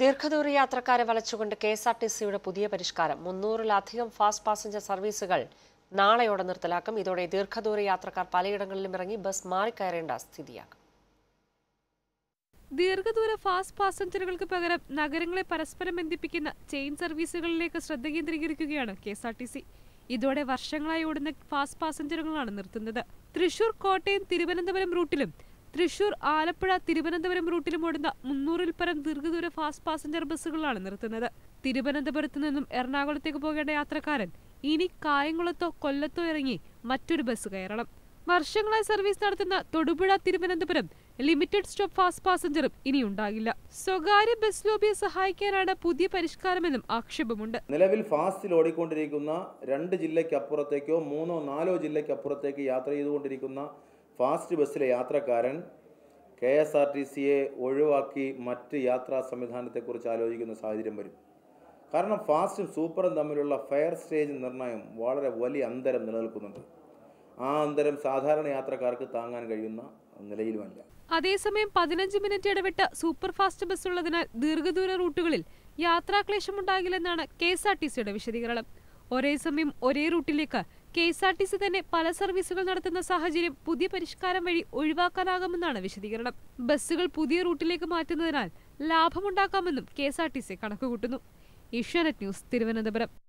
ദീർഘദൂര യാത്രക്കാരെ വലച്ചുകൊണ്ട് കെ എസ് ആർ ടി സിയുടെ പുതിയ പരിഷ്കാരം മുന്നൂറിലധികം ഫാസ്റ്റ് പാസഞ്ചർ സർവീസുകൾ നാളെയോടെ നിർത്തലാക്കും ഇതോടെ ദീർഘദൂര യാത്രക്കാർ പലയിടങ്ങളിലും ഇറങ്ങി ബസ് മാറിക്കയറേണ്ട സ്ഥിതിയാകും ദീർഘദൂര ഫാസ്റ്റ് പാസഞ്ചറുകൾക്ക് പകരം നഗരങ്ങളെ പരസ്പരം ബന്ധിപ്പിക്കുന്ന ചെയിൻ സർവീസുകളിലേക്ക് ശ്രദ്ധ കേന്ദ്രീകരിക്കുകയാണ് K S R T C ഇതോടെ വർഷങ്ങളായി ഓടുന്ന ഫാസ്റ്റ് പാസഞ്ചറുകളാണ് നിർത്തുന്നത് തൃശൂർ കോട്ടയം തിരുവനന്തപുരം റൂട്ടിലും തൃശൂർ ആലപ്പുഴ തിരുവനന്തപുരം റൂട്ടിലും ഓടുന്ന മുന്നൂറിൽ പരം ദീർഘദൂര ഫാസ്റ്റ് പാസഞ്ചർ ബസ്സുകളാണ് നിർത്തുന്നത് തിരുവനന്തപുരത്ത് നിന്നും എറണാകുളത്തേക്ക് പോകേണ്ട യാത്രക്കാരൻ ഇനി കായംകുളത്തോ കൊല്ലത്തോ ഇറങ്ങി മറ്റൊരു ബസ് കയറണം വർഷങ്ങളായി സർവീസ് നടത്തുന്ന Thodupuzha Thiruvananthapuram limited stop fast പാസഞ്ചറും ഇനി ഉണ്ടാകില്ല സ്വകാര്യ ബസ് ലോബിയെ സഹായിക്കാനാണ് പുതിയ പരിഷ്കാരമെന്നും ആക്ഷേപമുണ്ട് നിലവിൽ ഫാസ്റ്റിൽ ഓടിക്കൊണ്ടിരിക്കുന്ന രണ്ട് ജില്ലയ്ക്കപ്പുറത്തേക്കോ മൂന്നോ നാലോ ജില്ലയ്ക്കപ്പുറത്തേക്ക് യാത്ര ചെയ്തുകൊണ്ടിരിക്കുന്ന ഫാസ്റ്റ് ബസ്സിലെ യാത്രക്കാരൻ കെ എസ് ആർ ടി സിയെ ഒഴിവാക്കി മറ്റ് യാത്രാ സംവിധാനത്തെക്കുറിച്ച് ആലോചിക്കുന്ന സാഹചര്യം വരും കാരണം ഫാസ്റ്റും സൂപ്പറും തമ്മിലുള്ള ഫെയർ സ്റ്റേജ് നിർണ്ണയം വളരെ വലിയ അന്തരം നിലനിൽക്കുന്നുണ്ട് ആ അന്തരം സാധാരണ യാത്രക്കാർക്ക് താങ്ങാൻ കഴിയുന്ന നിലയിലുമല്ല അതേസമയം പതിനഞ്ച് മിനിറ്റ് ഇടവിട്ട് സൂപ്പർ ഫാസ്റ്റ് ബസ് ഉള്ളതിനാൽ ദീർഘദൂര റൂട്ടുകളിൽ യാത്രാക്ലേശമുണ്ടാകില്ലെന്നാണ് കെ എസ് ആർ ടി സിയുടെ വിശദീകരണം ഒരേ സമയം ഒരേ റൂട്ടിലേക്ക് K S R T C തന്നെ പല സർവീസുകൾ നടത്തുന്ന സാഹചര്യം പുതിയ പരിഷ്കാരം വഴി ഒഴിവാക്കാനാകുമെന്നാണ് വിശദീകരണം ബസ്സുകൾ പുതിയ റൂട്ടിലേക്ക് മാറ്റുന്നതിനാൽ ലാഭമുണ്ടാക്കാമെന്നും K S R T C കണക്കുകൂട്ടുന്നു ഏഷ്യാനെറ്റ് ന്യൂസ് തിരുവനന്തപുരം